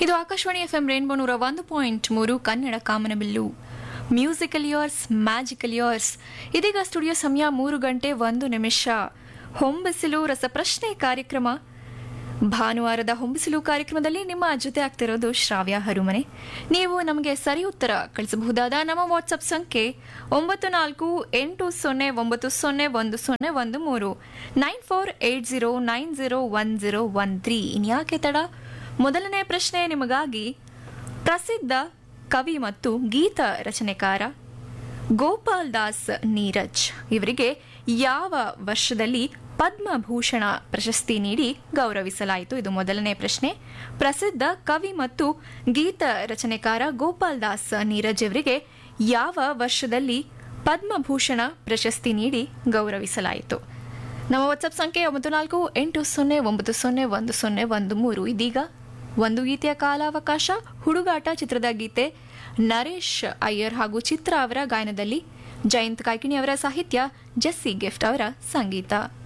ಇದು Akashvani F M rainbow ನೂರ ಒಂದು ಪಾಯಿಂಟ್ ಮೂರು Kannada Kamanabillu musical years magical years ಇದೀಗ ಸ್ಟುಡಿಯೋ ಸಮಯ ಮೂರು ಗಂಟೆ ಒಂದು ನಿಮಿಷ ಹೊಂಬಿಸಿಲು ರಸಪ್ರಶ್ನೆ ಕಾರ್ಯಕ್ರಮ ಭಾನುವಾರದ ಹೊಂಬಿಸಿಲು ಕಾರ್ಯಕ್ರಮದಲ್ಲಿ ನಿಮ್ಮ ಜೊತೆ ಆಗ್ತಿರೋದು ಶ್ರಾವ್ಯ ಹರುಮನೆ ನೀವು ನಮಗೆ ಸರಿ ಉತ್ತರ ಕಳಿಸಬಹುದಾದ ನಮ್ಮ ವಾಟ್ಸಪ್ ಸಂಖ್ಯೆ ಒಂಬತ್ತು ನಾಲ್ಕು ಎಂಟು ಸೊನ್ನೆ ಒಂಬತ್ತು ಸೊನ್ನೆ ಒಂದು ಸೊನ್ನೆ ಒಂದು ಮೂರು nine four eight zero nine zero one zero one three ಇನ್ಯಾಕೆ ತಡ ಮೊದಲನೇ ಪ್ರಶ್ನೆ ನಿಮಗಾಗಿ ಪ್ರಸಿದ್ಧ ಕವಿ ಮತ್ತು ಗೀತ ರಚನೆಕಾರ ಗೋಪಾಲ್ ದಾಸ್ ನೀರಜ್ ಇವರಿಗೆ ಯಾವ ವರ್ಷದಲ್ಲಿ ಪದ್ಮಭೂಷಣ ಪ್ರಶಸ್ತಿ ನೀಡಿ ಗೌರವಿಸಲಾಯಿತು ಇದು ಮೊದಲನೇ ಪ್ರಶ್ನೆ ಪ್ರಸಿದ್ಧ ಕವಿ ಮತ್ತು ಗೀತ ರಚನೆಕಾರ ಗೋಪಾಲ್ ದಾಸ್ ನೀರಜ್ ಇವರಿಗೆ ಯಾವ ವರ್ಷದಲ್ಲಿ ಪದ್ಮಭೂಷಣ ಪ್ರಶಸ್ತಿ ನೀಡಿ ಗೌರವಿಸಲಾಯಿತು ನಮ್ಮ ವಾಟ್ಸಪ್ ಸಂಖ್ಯೆ ಒಂಬತ್ತು ನಾಲ್ಕು ಎಂಟು ಸೊನ್ನೆ ಒಂಬತ್ತು ಸೊನ್ನೆ ಒಂದು ಸೊನ್ನೆ ಒಂದು ಮೂರು ಇದೀಗ ಒಂದು ಗೀತೆಯ ಕಾಲಾವಕಾಶ ಹುಡುಗಾಟ ಚಿತ್ರದ ಗೀತೆ ನರೇಶ್ ಅಯ್ಯರ್ ಹಾಗೂ ಚಿತ್ರ ಅವರ ಗಾಯನದಲ್ಲಿ ಜಯಂತ್ ಕಾಯ್ಕಿಣಿ ಅವರ ಸಾಹಿತ್ಯ ಜೆಸ್ಸಿ ಗಿಫ್ಟ್ ಅವರ ಸಂಗೀತ